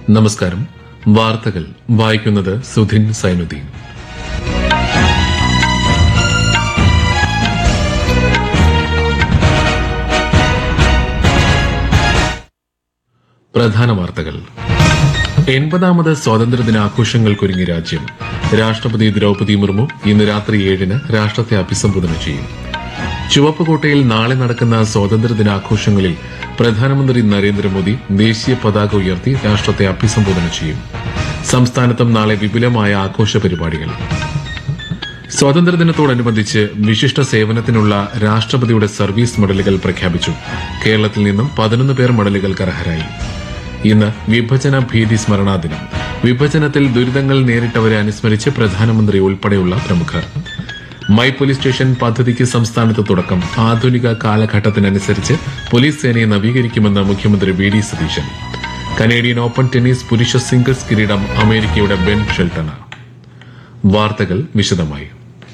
നമസ്കാരം വാർത്തകൾ വായിക്കുന്നത് സുധിൻ സൈനുദ്ദീൻ പ്രധാന വാർത്തകൾ എൺപതാമത് സ്വാതന്ത്ര്യദിനാഘോഷങ്ങൾക്കൊരുങ്ങി രാജ്യം രാഷ്ട്രപതി ദ്രൌപതി മുർമു ഇന്ന് രാത്രി ഏഴിന് രാഷ്ട്രത്തെ അഭിസംബോധന ചെയ്യും ചുവപ്പുകോട്ടയിൽ നാളെ നടക്കുന്ന സ്വാതന്ത്ര്യദിനാഘോഷങ്ങളിൽ പ്രധാനമന്ത്രി നരേന്ദ്രമോദി ദേശീയ പതാക ഉയർത്തി രാഷ്ട്രത്തെ അഭിസംബോധന ചെയ്യും സംസ്ഥാനത്തും നാളെ വിപുലമായ ആഘോഷ പരിപാടികൾ സ്വാതന്ത്ര്യദിനത്തോടനുബന്ധിച്ച് വിശിഷ്ട സേവനത്തിനുള്ള രാഷ്ട്രപതിയുടെ സർവീസ് മെഡലുകൾ പ്രഖ്യാപിച്ചു കേരളത്തിൽ നിന്നും പതിനൊന്ന് പേർ മെഡലുകൾക്ക് അർഹരായി ഇന്ന് വിഭജന ഭീതി സ്മരണാ ദിനം വിഭജനത്തിൽ ദുരിതങ്ങൾ നേരിട്ടവരെ അനുസ്മരിച്ച് പ്രധാനമന്ത്രി ഉൾപ്പെടെയുള്ള പ്രമുഖർ മൈ പോലീസ് സ്റ്റേഷൻ പദ്ധതിക്ക് സംസ്ഥാനത്ത് തുടക്കം ആധുനിക കാലഘട്ടത്തിനനുസരിച്ച് പോലീസ് സേനയെ നവീകരിക്കുമെന്ന് മുഖ്യമന്ത്രി V D Satheesan Canadian Open tennis പുരുഷ സിംഗിൾസ് കിരീടം അമേരിക്കയുടെ ബെൻ ഷെൽട്ടണ് വാർത്തകൾ വിശദമായി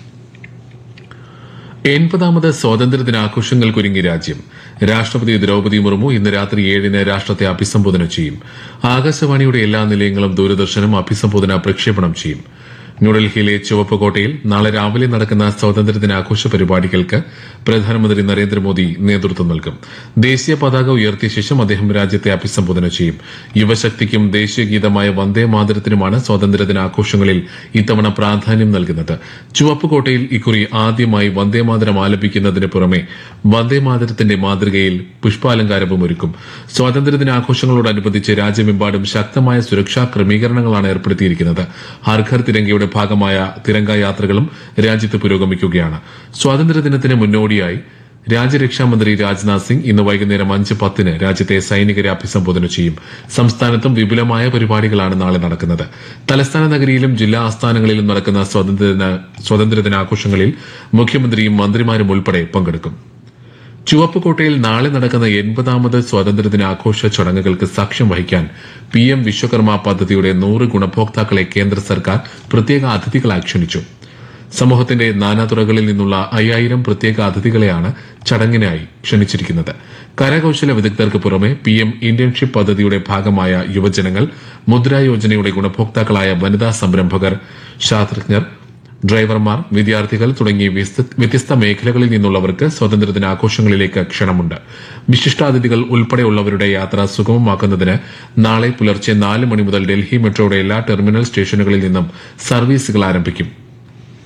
എൺപതാമത് സ്വാതന്ത്ര്യദിനാഘോഷങ്ങൾക്കൊരുങ്ങി രാജ്യം രാഷ്ട്രപതി ദ്രൌപതി മുർമു ഇന്ന് രാത്രി ഏഴിന് രാഷ്ട്രത്തെ അഭിസംബോധന ചെയ്യും ആകാശവാണിയുടെ എല്ലാ നിലയങ്ങളും ദൂരദർശനും അഭിസംബോധന പ്രക്ഷേപണം ചെയ്യും ന്യൂഡൽഹിയിലെ ചുവപ്പുകോട്ടയിൽ നാളെ രാവിലെ നടക്കുന്ന സ്വാതന്ത്ര്യദിനാഘോഷ പരിപാടികൾക്ക് പ്രധാനമന്ത്രി നരേന്ദ്രമോദി നേതൃത്വം നൽകും ദേശീയ പതാക ഉയർത്തിയ ശേഷം അദ്ദേഹം രാജ്യത്തെ അഭിസംബോധന ചെയ്യും യുവശക്തിക്കും ദേശീയ ഗീതമായ വന്ദേ മാതരത്തിനുമാണ് സ്വാതന്ത്ര്യദിനാഘോഷങ്ങളിൽ ഇത്തവണ പ്രാധാന്യം നൽകുന്നത് ചുവപ്പുകോട്ടയിൽ ഇക്കുറി ആദ്യമായി വന്ദേമാതരം ആലപിക്കുന്നതിന് പുറമെ വന്ദേമാതരത്തിന്റെ മാതൃകയിൽ പുഷ്പാലങ്കാരവും ഒരുക്കും സ്വാതന്ത്ര്യദിനാഘോഷങ്ങളോടനുബന്ധിച്ച് രാജ്യമെമ്പാടും ശക്തമായ സുരക്ഷാ ക്രമീകരണങ്ങളാണ് ഏർപ്പെടുത്തിയിരിക്കുന്നത് ഹർഘർ തിരങ്കയുടെ ഭാഗമായ തിരങ്ക യാത്രകളും രാജ്യത്ത് പുരോഗമിക്കുകയാണ് സ്വാതന്ത്ര്യദിനത്തിന് മുന്നോടിയായി രാജ്യരക്ഷാമന്ത്രി രാജ്നാഥ് സിംഗ് ഇന്ന് വൈകുന്നേരം അഞ്ച് പത്തിന് രാജ്യത്തെ സൈനികരെ അഭിസംബോധന ചെയ്യും സംസ്ഥാനത്തും വിപുലമായ പരിപാടികളാണ് നാളെ നടക്കുന്നത് തലസ്ഥാന നഗരിയിലും ജില്ലാ ആസ്ഥാനങ്ങളിലും നടക്കുന്ന സ്വാതന്ത്ര്യദിന സ്വാതന്ത്ര്യദിനാഘോഷങ്ങളിൽ മുഖ്യമന്ത്രിയും മന്ത്രിമാരും ഉൾപ്പെടെ പങ്കെടുക്കും ചുവപ്പുകോട്ടയിൽ നാളെ നടക്കുന്ന എൺപതാമത് സ്വാതന്ത്ര്യദിനാഘോഷ ചടങ്ങുകൾക്ക് സാക്ഷ്യം വഹിക്കാൻ പി എം വിശ്വകർമ്മ പദ്ധതിയുടെ നൂറ് ഗുണഭോക്താക്കളെ കേന്ദ്ര സർക്കാർ പ്രത്യേക അതിഥികളായി ക്ഷണിച്ചു സമൂഹത്തിന്റെ നാനാതുറകളിൽ നിന്നുള്ള അയ്യായിരം പ്രത്യേക അതിഥികളെയാണ് ചടങ്ങിനായി ക്ഷണിച്ചിരിക്കുന്നത് കരകൌശല വിദഗ്ധർക്ക് പുറമെ പി എം ഇന്റേൺഷിപ്പ് പദ്ധതിയുടെ ഭാഗമായ യുവജനങ്ങൾ മുദ്രാ യോജനയുടെ ഗുണഭോക്താക്കളായ വനിതാ സംരംഭകർ ശാസ്ത്രജ്ഞർ ഡ്രൈവർമാർ വിദ്യാർത്ഥികൾ തുടങ്ങി വ്യസ്ത- വ്യത്യസ്ത മേഖലകളിൽ നിന്നുള്ളവർക്ക് സ്വാതന്ത്ര്യദിനാഘോഷങ്ങളിലേക്ക് ക്ഷണമുണ്ട് വിശിഷ്ടാതിഥികൾ ഉൾപ്പെടെയുള്ളവരുടെ യാത്ര സുഗമമാക്കുന്നതിന് നാളെ പുലർച്ചെ നാല് മണി മുതൽ ഡൽഹി മെട്രോയുടെ എല്ലാ ടെർമിനൽ സ്റ്റേഷനുകളിൽ നിന്നും സർവീസുകൾ ആരംഭിക്കും